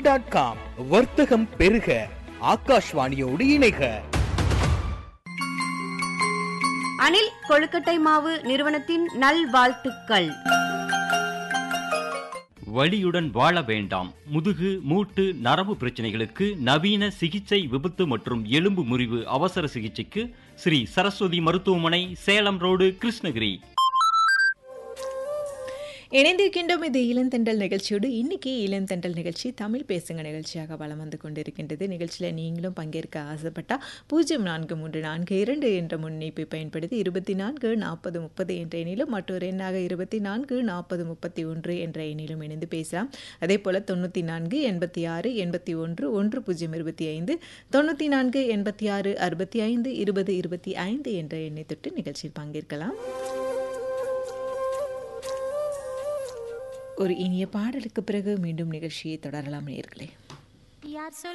dot com வர்த்தகம் பெருக ஆகாஷ்வாணியோடு இணைக அனில் கொழுக்கட்டை மாவு நிறுவனத்தின் நல்வாழ்த்துக்கள் வலியுடன் வாழ வேண்டாம் முதுகு மூட்டு நரம்பு பிரச்சனைகளுக்கு நவீன சிகிச்சை விபத்து மற்றும் எலும்பு முறிவு அவசர சிகிச்சைக்கு ஸ்ரீ சரஸ்வதி மருத்துவமனை சேலம் ரோடு கிருஷ்ணகிரி இணைந்திருக்கின்றோம் இது இளந்தண்டல் நிகழ்ச்சியோடு இன்னைக்கு இளந்தண்டல் நிகழ்ச்சி தமிழ் பேசுங்க நிகழ்ச்சியாக வலம் வந்து கொண்டிருக்கின்றது நிகழ்ச்சியில் நீங்களும் பங்கேற்க ஆசைப்பட்டால் பூஜ்ஜியம் நான்கு மூன்று நான்கு இரண்டு என்ற முன்னிப்பை பயன்படுத்தி இருபத்தி நான்கு நாற்பது முப்பது என்ற எண்ணிலும் மற்றொரு எண்ணாக இருபத்தி நான்கு நாற்பது முப்பத்தி ஒன்று என்ற எண்ணிலும் இணைந்து பேசலாம் அதே போல் தொண்ணூற்றி நான்கு எண்பத்தி ஆறு எண்பத்தி ஒன்று ஒன்று பூஜ்ஜியம் இருபத்தி ஐந்து தொண்ணூற்றி நான்கு எண்பத்தி ஆறு அறுபத்தி ஐந்து இருபது இருபத்தி ஐந்து என்ற எண்ணை தொட்டு நிகழ்ச்சியில் பங்கேற்கலாம் ஒரு இனிய பாடலுக்கு பிறகு மீண்டும் நிகழ்ச்சியை தொடரலாம் நேர்களே யார் சொல்